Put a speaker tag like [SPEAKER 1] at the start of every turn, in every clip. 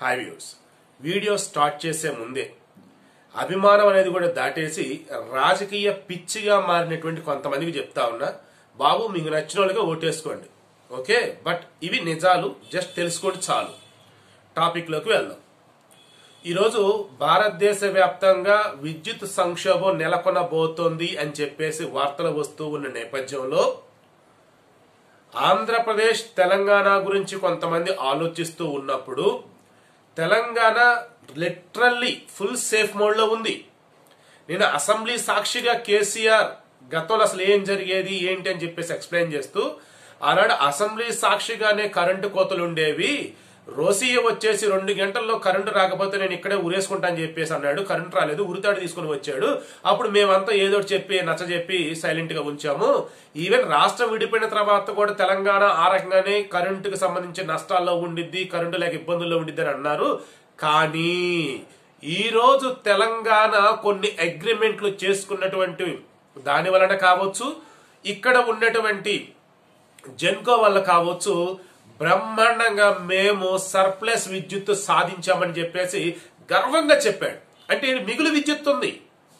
[SPEAKER 1] hi views video start చేసే ముందే అభిమానం అనేది కూడా దాటేసి రాజకీయ పిచ్చిగా మారినటువంటి కొంతమందికి చెప్తా ఉన్నా బాబు మీకు నచ్చిన వాళ్ళుగా ఓటేసుకోండి ఓకే బట్ ఇవి నిజాలు జస్ట్ తెలుసుకోండి చాలు టాపిక్లోకి వెళ్దాం ఈరోజు భారతదేశ వ్యాప్తంగా విద్యుత్ సంక్షోభం నెలకొనబోతోంది అని చెప్పేసి వార్తలు వస్తూ ఉన్న నేపథ్యంలో ఆంధ్రప్రదేశ్ తెలంగాణ గురించి కొంతమంది ఆలోచిస్తూ ఉన్నప్పుడు తెలంగాణ లిటరల్లీ ఫుల్ సేఫ్ మోడ్లో ఉంది నేను అసెంబ్లీ సాక్షిగా కేసీఆర్ గతంలో అసలు ఏం జరిగేది ఏంటి అని చెప్పేసి ఎక్స్ప్లెయిన్ చేస్తూ ఆనాడు అసెంబ్లీ సాక్షిగానే కరెంటు కోతలు ఉండేవి రోసియ వచ్చేసి రెండు గంటల్లో కరెంటు రాకపోతే నేను ఇక్కడే ఉరేసుకుంటా అని చెప్పేసి అన్నాడు కరెంటు రాలేదు ఉరితాడు తీసుకుని వచ్చాడు అప్పుడు మేమంతా ఏదో ఒకటి చెప్పి నచ్చ చెప్పి సైలెంట్ గా ఉంచాము ఈవెన్ రాష్ట్రం విడిపోయిన తర్వాత కూడా తెలంగాణ ఆ రకంగానే కరెంటుకు సంబంధించి నష్టాల్లో ఉండిద్ది కరెంటు లేక ఇబ్బందుల్లో ఉండిద్ది అని అన్నారు కానీ ఈ రోజు తెలంగాణ కొన్ని అగ్రిమెంట్లు చేసుకున్నటువంటి దాని వలన కావచ్చు ఇక్కడ ఉన్నటువంటి జెన్కో వల్ల కావచ్చు బ్రహ్మాండంగా మేము సర్ప్లస్ విద్యుత్ సాధించామని చెప్పేసి గర్వంగా చెప్పాడు అంటే మిగులు విద్యుత్ ఉంది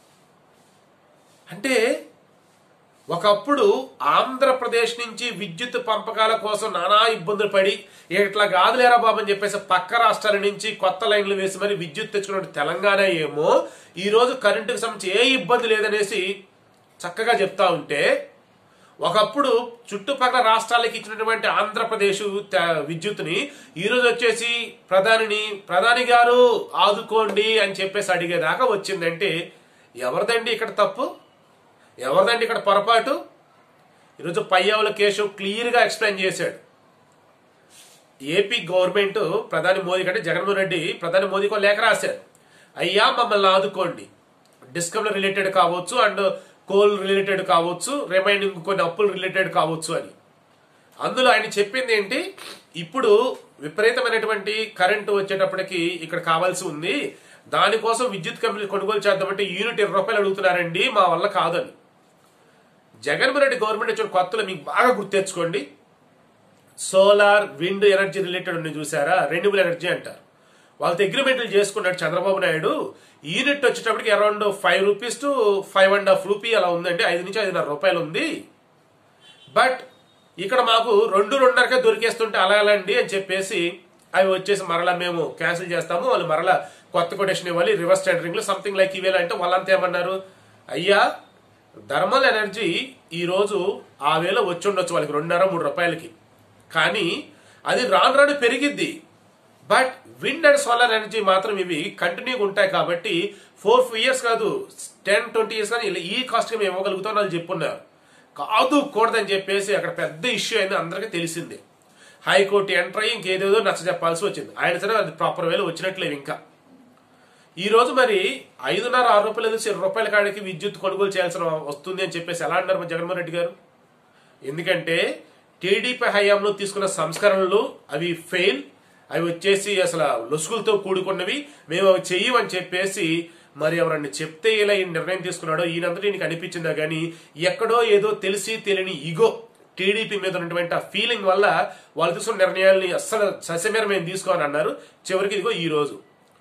[SPEAKER 1] అంటే ఒకప్పుడు ఆంధ్రప్రదేశ్ నుంచి విద్యుత్ పంపకాల కోసం నానా ఇబ్బందులు పడి ఇట్లా కాదులేరా బాబు అని చెప్పేసి పక్క రాష్ట్రాల నుంచి కొత్త లైన్లు వేసి మరి విద్యుత్ తెచ్చుకున్న తెలంగాణ ఏమో ఈ రోజు కరెంటుకు సంబంధించి ఏ ఇబ్బంది లేదనేసి చక్కగా చెప్తా ఉంటే ఒకప్పుడు చుట్టుపక్కల రాష్ట్రాలకి ఇచ్చినటువంటి ఆంధ్రప్రదేశ్ త- విద్యుత్ని ఈ రోజు వచ్చేసి ప్రధానిని ప్రధాని గారు ఆదుకోండి అని చెప్పేసి అడిగేదాకా వచ్చిందంటే ఎవరిదండి ఇక్కడ తప్పు ఎవరిదండి ఇక్కడ పొరపాటు ఈరోజు పయ్యావుల కేశవ్ క్లియర్గా ఎక్స్ప్లెయిన్ చేశాడు ఏపీ గవర్నమెంట్ ప్రధాని మోదీ కంటే జగన్మోహన్ రెడ్డి ప్రధాని మోదీకి ఒక లేఖ రాశారు అయ్యా మమ్మల్ని ఆదుకోండి డిస్కమ్ రిలేటెడ్ కావచ్చు అండ్ కోల్ రిలేటెడ్ కావచ్చు రిమైనింగ్ కొన్ని అప్పులు రిలేటెడ్ కావచ్చు అని అందులో ఆయన చెప్పింది ఏంటి ఇప్పుడు విపరీతమైనటువంటి కరెంటు వచ్చేటప్పటికి ఇక్కడ కావాల్సి ఉంది దానికోసం విద్యుత్ కంపెనీలు కొనుగోలు చేద్దామంటే యూనిట్ ఇరవై రూపాయలు అడుగుతున్నారండి మా వల్ల కాదని జగన్మోహన్ రెడ్డి గవర్నమెంట్ వచ్చిన కొత్తలో మీకు బాగా గుర్తెచ్చుకోండి సోలార్ విండ్ ఎనర్జీ రిలేటెడ్ ఉంది చూసారా రెన్యూబుల్ ఎనర్జీ అంటారు వాళ్ళతో అగ్రిమెంట్లు చేసుకున్నాడు చంద్రబాబు నాయుడు యూనిట్ వచ్చేటప్పటికి around five rupees to five and half rupee అలా ఉందండి ఐదు నుంచి ఐదున్నర రూపాయలు ఉంది బట్ ఇక్కడ మాకు రెండు రెండున్నరకే దొరికేస్తుంటే అలా ఎలా అండి అని చెప్పేసి అవి వచ్చేసి మరలా మేము క్యాన్సిల్ చేస్తాము వాళ్ళు మరలా కొత్త కొటేషన్ ఇవ్వాలి రివర్స్ టెండరింగ్ లో సంథింగ్ లైక్ ఇవేలా అంటే వాళ్ళంతా ఏమన్నారు అయ్యా థర్మల్ ఎనర్జీ ఈ రోజు ఆ వేళ వచ్చి ఉండొచ్చు వాళ్ళకి రెండున్నర మూడు రూపాయలకి కానీ అది రాను రాను పెరిగిద్ది but wind and solar energy మాత్రం ఇవి కంటిన్యూగా ఉంటాయి కాబట్టి ఫోర్ ఫైవ్ ఇయర్స్ కాదు టెన్ ట్వంటీ ఇయర్స్ కానీ ఇలా ఈ కాస్ట్ మేము ఇవ్వగలుగుతాం వాళ్ళు చెప్పున్నారు కాదు కూడదని చెప్పేసి అక్కడ పెద్ద ఇష్యూ అయింది అందరికీ తెలిసిందే హైకోర్టు ఎంటర్ అయ్యి ఇంకేదేదో నచ్చ చెప్పాల్సి వచ్చింది ఆయన సరే అది ప్రాపర్ వేలో వచ్చినట్లేవు ఇంకా ఈ రోజు మరి ఐదున్నర ఆరు రూపాయలు ఎదురు ఇరవై రూపాయల కాడికి విద్యుత్ కొనుగోలు చేయాల్సిన వస్తుంది అని చెప్పేసి ఎలా అన్నారు మరి జగన్మోహన్ రెడ్డి గారు ఎందుకంటే టీడీపీ హయాంలో తీసుకున్న సంస్కరణలు అవి ఫెయిల్ అవి వచ్చేసి అసలు లొసుగులతో కూడుకున్నవి మేము అవి చెయ్యమని చెప్పేసి మరి ఎవరన్నా చెప్తే ఇలా ఈ నిర్ణయం తీసుకున్నాడో ఈయనంతటి నీకు అనిపించిందా కానీ ఎక్కడో ఏదో తెలిసి తెలియని ఇగో టీడీపీ మీద ఉన్నటువంటి ఆ ఫీలింగ్ వల్ల వాళ్ళు తీసుకున్న నిర్ణయాల్ని అస్సలు సస్యమేర మేము తీసుకోని అన్నారు చివరికి ఇదిగో ఈ రోజు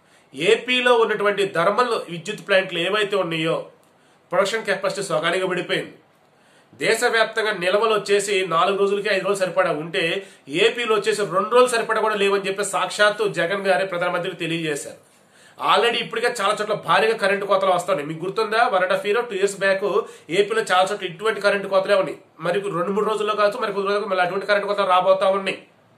[SPEAKER 1] ఏపీలో ఉన్నటువంటి థర్మల్ విద్యుత్ ప్లాంట్లు ఏవైతే ఉన్నాయో ప్రొడక్షన్ కెపాసిటీ సగానిగా పడిపోయింది దేశవ్యాప్తంగా నిల్వలు వచ్చేసి నాలుగు రోజులకి ఐదు రోజులు సరిపడా ఉంటే ఏపీలో వచ్చేసి రెండు రోజులు సరిపడా కూడా లేవని చెప్పి సాక్షాత్తు జగన్ గారే ప్రధానమంత్రికి తెలియజేశారు ఆల్రెడీ ఇప్పటికే చాలా చోట్ల భారీగా కరెంటు కోతలు వస్తున్నాయి మీకు గుర్తుందా one and half year two years back ఏపీలో చాలా చోట్ల ఇటువంటి కరెంటు కోతలే ఉన్నాయి మరి రెండు మూడు రోజుల్లో కావచ్చు మరి కొద్ది రోజులకు మళ్ళీ అటువంటి కరెంటు కోతలు రాబోతా ఉన్నాయి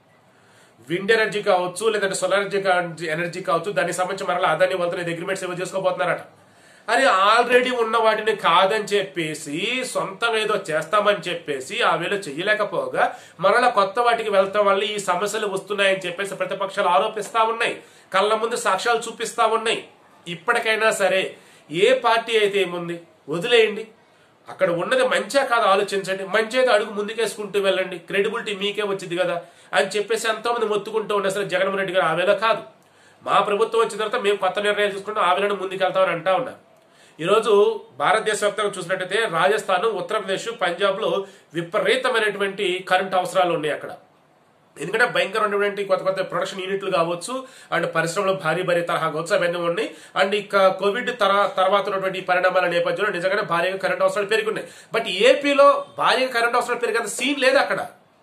[SPEAKER 1] విండ్ ఎనర్జీ కావచ్చు లేదంటే సోలార్ ఎనర్జీ కా- ఎనర్జీ కావచ్చు దానికి సంబంధించి మరలా అదాన్ని వాళ్ళతో అగ్రిమెంట్స్ ఏవో చేసుకోబోతున్నారట అది ఆల్రెడీ ఉన్న వాటిని కాదని చెప్పేసి సొంతంగా ఏదో చేస్తామని చెప్పేసి ఆ వేళ చెయ్యలేకపోగా మరలా కొత్త వాటికి వెళ్తాం వల్ల ఈ సమస్యలు వస్తున్నాయని చెప్పేసి ప్రతిపక్షాలు ఆరోపిస్తా ఉన్నాయి కళ్ళ ముందు సాక్ష్యాలు చూపిస్తా ఉన్నాయి ఇప్పటికైనా సరే ఏ పార్టీ అయితే ఏముంది వదిలేయండి అక్కడ ఉన్నది మంచా కాదు ఆలోచించండి మంచి అయితే అడుగు ముందుకేసుకుంటూ వెళ్ళండి క్రెడిబిలిటీ మీకే వచ్చింది కదా అని చెప్పేసి ఎంతోమంది మొత్తుకుంటూ ఉండే అసలు జగన్మోహన్ రెడ్డి గారు ఆ వేళ కాదు మా ప్రభుత్వం వచ్చిన తర్వాత మేము కొత్త నిర్ణయాలు తీసుకుంటాం ఆ వేళను ముందుకెళ్తామని అంటా ఉన్నా ఈరోజు భారతదేశ వ్యాప్తంగా చూసినట్టయితే రాజస్థాన్ ఉత్తరప్రదేశ్ పంజాబ్ లో విపరీతమైనటువంటి కరెంట్ అవసరాలు ఉన్నాయి అక్కడ ఎందుకంటే భయంకరమైనటువంటి కొత్త కొత్త ప్రొడక్షన్ యూనిట్లు కావచ్చు అండ్ పరిశ్రమలు భారీ భారీ తరహా కావచ్చు అవన్నీ ఉన్నాయి అండ్ ఇక కోవిడ్ తర తర్వాత ఉన్నటువంటి ఈ పరిణామాల నేపథ్యంలో నిజంగానే భారీగా కరెంట్ అవసరాలు పెరుగున్నాయి బట్ ఏపీలో భారీగా కరెంట్ అవసరాలు పెరిగిన సీన్ లేదు అక్కడ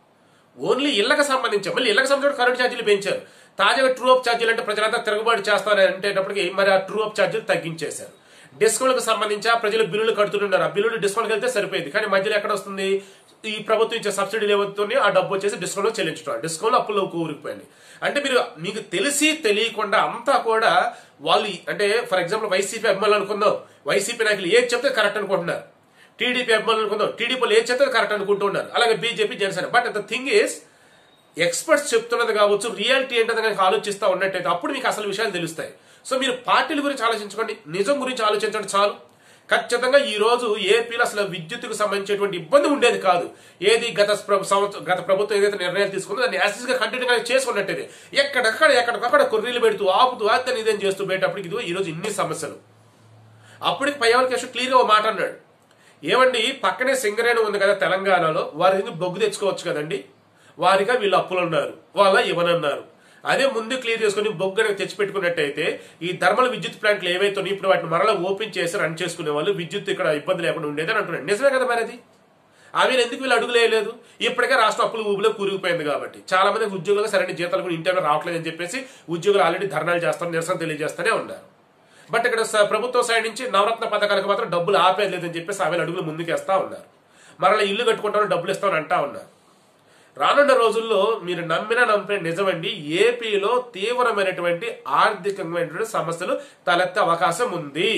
[SPEAKER 1] ఓన్లీ ఇళ్లకు సంబంధించి మళ్ళీ ఇళ్లకు సంబంధించి కరెంట్ ఛార్జీలు పెంచారు తాజాగా ట్రూ అప్ ఛార్జీలు అంటే ప్రజలంతా తిరుగుబాటు చేస్తారని అంటేటప్పటికి మరి ఆ ట్రూ అప్ ఛార్జీలు తగ్గించేశారు డిస్కౌంట్లకు సంబంధించి ఆ ప్రజలు బిల్లులు కడుతుంటున్నారు ఆ బిల్లులు డిస్కౌంట్కి వెళ్తే సరిపోయింది కానీ మధ్యలో ఎక్కడ వస్తుంది ఈ ప్రభుత్వం ఇచ్చే సబ్సిడీలు ఏవవుతుంది ఆ డబ్బు వచ్చేసి డిస్కౌంట్ చెల్లించడం డిస్కౌంట్ అప్పుల్లో కూరుకుపోయింది అంటే మీరు మీకు తెలిసి తెలియకుండా అంతా కూడా వాళ్ళు అంటే ఫర్ ఎగ్జాంపుల్ వైసీపీ అభిమానులు అనుకుందాం వైసీపీ నాయకులు ఏది చెప్తే కరెక్ట్ అనుకుంటున్నారు టీడీపీ అభిమానులు అనుకుందాం టీడీపీలో ఏది చెప్తే కరెక్ట్ అనుకుంటూ ఉన్నారు అలాగే BJP Janasena but the thing is experts చెప్తున్నది కావచ్చు రియాలిటీ ఏంటో కనుక ఆలోచిస్తూ ఉన్నట్టయితే అప్పుడు మీకు అసలు విషయాలు తెలుస్తాయి సో మీరు పార్టీల గురించి ఆలోచించుకోండి నిజం గురించి ఆలోచించండి చాలు ఖచ్చితంగా ఈ రోజు ఏపీలో అసలు విద్యుత్తుకు సంబంధించినటువంటి ఇబ్బంది ఉండేది కాదు ఏది గత ప్ర- సంవత్సరం గత ప్రభుత్వం ఏదైతే నిర్ణయాలు తీసుకుందో దాన్ని యాసిస్ గా కంటిన్యూ గా చేసుకున్నట్టయితే ఎక్కడెక్కడ ఎక్కడికక్కడ కొర్రీలు పెడుతూ ఆపుతూ అతను ఇదేం చేస్తూ పోయేటప్పటికి ఇదిగో ఈ రోజు ఇన్ని సమస్యలు అప్పటికి పయ్యవల కేసు క్లియర్ గా ఓ మాట అన్నాడు ఏమండి పక్కనే సింగరేణి ఉంది కదా తెలంగాణలో వారి దగ్గర బొగ్గు తెచ్చుకోవచ్చు కదండి వారిగా వీళ్ళు అప్పులు ఉన్నారు వాళ్ళ ఇవ్వనన్నారు అదే ముందు క్లియర్ చేసుకుని బొగ్గు అనేది తెచ్చిపెట్టుకున్నట్టయితే ఈ థర్మల్ విద్యుత్ ప్లాంట్లు ఏవైతే ఉన్నాయో ఇప్పుడు వాటిని మరలా ఓపెన్ చేసి రన్ చేసుకునే వాళ్ళు విద్యుత్ ఇక్కడ ఇబ్బంది లేకుండా ఉండేది అని అంటున్నాడు నిజమే కదా మరి అది అవి ఎందుకు వీళ్ళు అడుగులు వేయలేదు ఇప్పటికే రాష్ట్రం అప్పులు ఊబిలో కూరుకుపోయింది కాబట్టి చాలా మంది ఉద్యోగులకు సరైన జీతాలు కూడా ఇంటర్వ్యూ రావట్లేదని చెప్పేసి ఉద్యోగులు ఆల్రెడీ ధర్నాలు చేస్తారు నిరసన తెలియజేస్తూనే ఉన్నారు బట్ ఇక్కడ స- ప్రభుత్వం సైడ్ నుంచి నవరత్న పథకాలకు మాత్రం డబ్బులు ఆపేది లేదని చెప్పేసి ఆవేళ అడుగులు ముందుకేస్తా ఉన్నారు మరలా ఇల్లు కట్టుకుంటామని డబ్బులు ఇస్తామని అంటా ఉన్నారు రానున్న రోజుల్లో మీరు నమ్మినా నమ్మిన నిజమండి ఏపీలో తీవ్రమైనటువంటి ఆర్థికమైనటువంటి సమస్యలు తలెత్తే అవకాశం ఉంది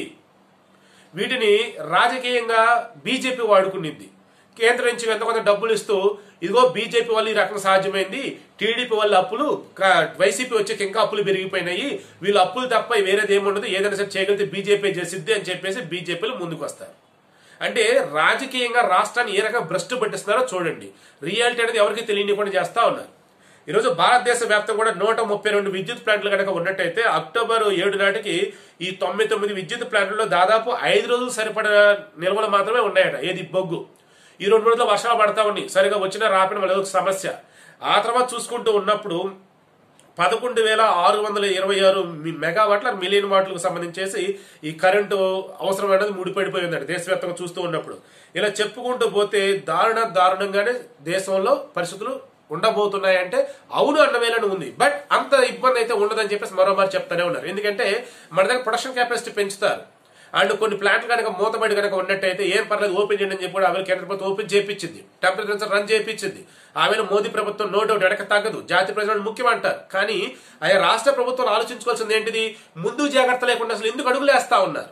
[SPEAKER 1] వీటిని రాజకీయంగా బీజేపీ వాడుకునింది కేంద్రం నుంచి ఎంత కొంత డబ్బులు ఇస్తూ ఇదిగో బీజేపీ వల్ల ఈ రకంగా సాధ్యమైంది టీడీపీ వల్ల అప్పులు క- వైసీపీ వచ్చాక ఇంకా అప్పులు పెరిగిపోయినాయి వీళ్ళు అప్పులు తప్ప వేరేది ఏముండదు ఏదైనా సరే చేయగలిగితే బీజేపీ చేసిద్ది అని చెప్పేసి బీజేపీలు ముందుకు వస్తారు అంటే రాజకీయంగా రాష్ట్రాన్ని ఏ రకంగా భ్రష్టు పట్టిస్తున్నారో చూడండి రియాలిటీ అనేది ఎవరికి తెలియనివ్వకుండా చేస్తా ఉన్నారు ఈరోజు భారతదేశ వ్యాప్తం కూడా నూట ముప్పై రెండు విద్యుత్ ప్లాంట్లు కనుక ఉన్నట్టయితే అక్టోబర్ ఏడు నాటికి ఈ తొంభై తొమ్మిది విద్యుత్ ప్లాంట్లలో దాదాపు ఐదు రోజులు సరిపడా నిల్వలు మాత్రమే ఉన్నాయట ఏది బొగ్గు ఈ రెండు రోజుల్లో వర్షాలు పడతా ఉన్నాయి సరిగా వచ్చినా రాపిన మళ్ళీ ఒక సమస్య ఆ తర్వాత చూసుకుంటూ ఉన్నప్పుడు పదకొండు వేల ఆరు వందల ఇరవై ఆరు మి- మెగావాట్ల మిలియన్ వాట్లకు సంబంధించేసి ఈ కరెంటు అవసరం అనేది ముడిపడిపోయిందండి దేశవ్యాప్తంగా చూస్తూ ఉన్నప్పుడు ఇలా చెప్పుకుంటూ పోతే దారుణ దారుణంగానే దేశంలో పరిస్థితులు ఉండబోతున్నాయంటే అవును అన్న వేళను ఉంది బట్ అంత ఇబ్బంది అయితే ఉండదని చెప్పేసి మరోమారు చెప్తానే ఉన్నారు ఎందుకంటే మన దగ్గర ప్రొడక్షన్ కెపాసిటీ పెంచుతారు అండ్ కొన్ని ప్లాంట్లు కనుక మూతబడి కనుక ఉన్నట్టయితే ఏం పర్లేదు ఓపెన్ చేయండి అని చెప్పి కూడా ఆవిడ కేంద్ర ప్రభుత్వం ఓపెన్ చేయించింది టెంపరేచర్ రన్ చేయించింది ఆమెను మోదీ ప్రభుత్వం నో డౌట్ ఎడక తగ్గదు జాతి ప్రజలను ముఖ్యం అంటారు కానీ ఆయా రాష్ట్ర ప్రభుత్వం ఆలోచించుకోవాల్సింది ఏంటిది ముందు జాగ్రత్త లేకుండా అసలు ఎందుకు అడుగులు వేస్తా ఉన్నారు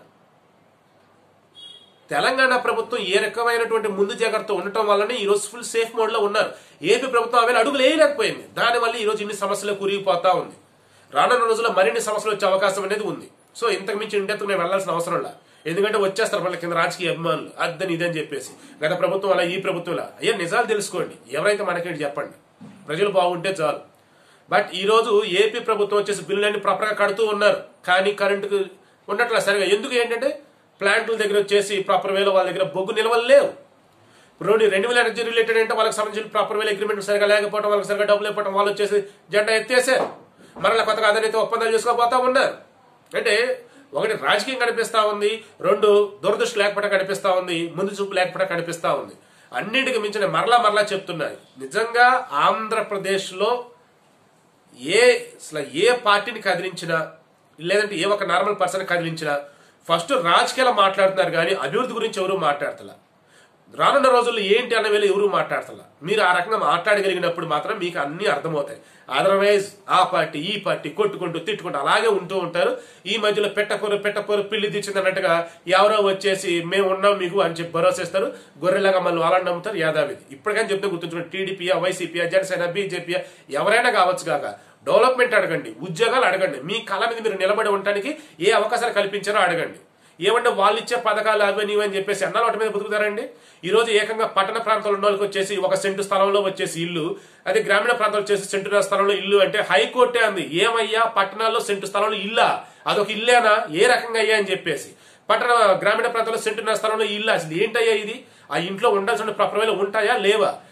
[SPEAKER 1] తెలంగాణ ప్రభుత్వం ఏ రకమైనటువంటి ముందు జాగ్రత్త ఉండటం వల్లనే ఈ రోజు ఫుల్ సేఫ్ మోడ్ లో ఉన్నారు ఏపీ ప్రభుత్వం ఆమె అడుగులు వేయలేకపోయింది దానివల్ల ఈ రోజు ఇన్ని సమస్యలు కురిగిపోతా ఉంది రానున్న రోజుల్లో మరిన్ని సమస్యలు వచ్చే అవకాశం అనేది ఉంది సో ఇంతకు మించి ఇంటెత్తుకు నేను వెళ్లాల్సిన అవసరం లేదు ఎందుకంటే వచ్చేస్తారు మళ్ళీ కింద రాజకీయ అభిమానులు అద్దని ఇదని చెప్పేసి గత ప్రభుత్వం అలా ఈ ప్రభుత్వం అలా అయ్యా నిజాలు తెలుసుకోండి ఎవరైతే మనకేంటి చెప్పండి ప్రజలు బాగుంటే చాలు బట్ ఈ రోజు ఏపీ ప్రభుత్వం వచ్చేసి బిల్లులన్నీ ప్రాపర్గా కడుతూ ఉన్నారు కానీ కరెంటుకు ఉండట్లేదు సరిగా ఎందుకు ఏంటంటే ప్లాంట్ల దగ్గర వచ్చేసి ప్రాపర్ వేలో వాళ్ళ దగ్గర బొగ్గు నిల్వలు లేవు ఇప్పుడు రెండు వేల ఎనర్జీ రిలేటెడ్ అంటే వాళ్ళకి సంబంధించిన ప్రాపర్ వేల అగ్రిమెంట్ సరిగా లేకపోవడం వాళ్ళకి సరిగా డబ్బులు ఇవ్వడం వాళ్ళు వచ్చేసి జెండా ఎత్తేసారు మరలా కొత్తగా అదనైతే ఒప్పందాలు చేసుకోబోతా ఉన్నారు అంటే ఒకటి రాజకీయం కనిపిస్తా ఉంది రెండు దురదృష్టి లేకపోవడం కనిపిస్తా ఉంది ముందు చూపు లేకపోవడం కనిపిస్తా ఉంది అన్నింటికి మించిన మరలా మరలా చెప్తున్నాయి నిజంగా ఆంధ్రప్రదేశ్లో ఏ అసలు ఏ పార్టీని కదిలించినా లేదంటే ఏ ఒక నార్మల్ పర్సన్ కదిలించినా ఫస్ట్ రాజకీయాలు మాట్లాడుతున్నారు కానీ అభివృద్ధి గురించి ఎవరు మాట్లాడతలా రానున్న రోజుల్లో ఏంటి అన్న వేళ ఎవరు మాట్లాడతలా మీరు ఆ రకంగా మాట్లాడగలిగినప్పుడు మాత్రం మీకు అన్ని అర్థమవుతాయి అదర్వైజ్ ఆ పార్టీ ఈ పార్టీ కొట్టుకుంటూ తిట్టుకుంటూ అలాగే ఉంటూ ఉంటారు ఈ మధ్యలో పెట్టకూర పెట్టకూర పిల్లి తెచ్చింది అన్నట్టుగా ఎవరో వచ్చేసి మేము ఉన్నాం మీకు అని చెప్పి భరోసా ఇస్తారు గొర్రెలాగా మళ్ళీ వాళ్ళని నమ్ముతారు యాదావిది ఇప్పటికైనా చెప్తే గుర్తుంచుకోండి టీడీపీయా వైసీపీయా జనసేన బీజేపీయా ఎవరైనా కావచ్చు కాక డెవలప్మెంట్ అడగండి ఉద్యోగాలు అడగండి మీ కళ మీద మీరు నిలబడి ఉండటానికి ఏ అవకాశాలు కల్పించారో అడగండి ఏమంటే వాళ్ళు ఇచ్చే పథకాలు అవన్నీ ఇవని చెప్పేసి అన్నాలు వాటి మీద బతుకుతారండి ఈ రోజు ఏకంగా పట్టణ ప్రాంతాల్లో ఉన్న వాళ్ళకి వచ్చేసి ఒక సెంటు స్థలంలో వచ్చేసి ఇల్లు అదే గ్రామీణ ప్రాంతాల్లో వచ్చేసి సెంటు స్థలంలో ఇల్లు అంటే హైకోర్టే అంది ఏమయ్యా పట్టణాల్లో సెంటు స్థలంలో ఇల్లా అదొక ఇల్లేనా ఏ రకంగా అయ్యా అని చెప్పేసి పట్టణ గ్రామీణ ప్రాంతాల్లో సెంటున్నర స్థలంలో ఇల్లు అసలు ఏంటయ్యా ఇది ఆ ఇంట్లో ఉండాల్సిన ప్రపరమైన ఉంటాయా లేవా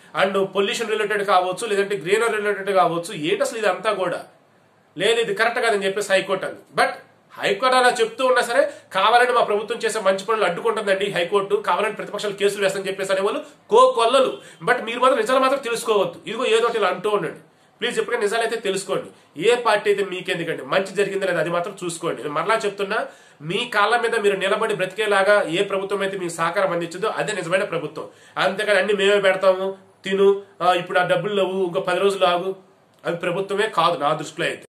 [SPEAKER 1] అండ్ పొల్యూషన్ రిలేటెడ్ కావచ్చు లేదంటే గ్రీనర్ రిలేటెడ్ కావచ్చు ఏంటి అసలు ఇదంతా కూడా లేదు ఇది కరెక్ట్ కాదని చెప్పేసి హైకోర్టు అంది బట్ హైకోర్టు అలా చెప్తూ ఉన్నా సరే కావాలని మా ప్రభుత్వం చేసే మంచి పనులు అడ్డుకుంటుందండి హైకోర్టు కావాలని ప్రతిపక్షాలు కేసులు వేస్తని చెప్పేసి అనేవాళ్ళు కో కొల్లలు బట్ మీరు మాత్రం నిజాలు మాత్రం తెలుసుకోవద్దు ఇదిగో ఏదో ఒకటి ఇలా అంటూ ఉండండి ప్లీజ్ ఎప్పుడైనా నిజాలైతే తెలుసుకోండి ఏ పార్టీ అయితే మీకెందుకండి మంచి జరిగిందో లేదా అది మాత్రం చూసుకోండి నేను మరలా చెప్తున్నా మీ కాళ్ళ మీద మీరు నిలబడి బ్రతికేలాగా ఏ ప్రభుత్వం అయితే మీకు సహకారం అందించదో అదే నిజమైన ప్రభుత్వం అంతేకాని అన్ని మేమే పెడతాము తిను ఆ, ఇప్పుడు ఆ డబ్బులు లేవు ఇంకో పది రోజులు ఆగు అది ప్రభుత్వమే కాదు నా దృష్టిలో అయితే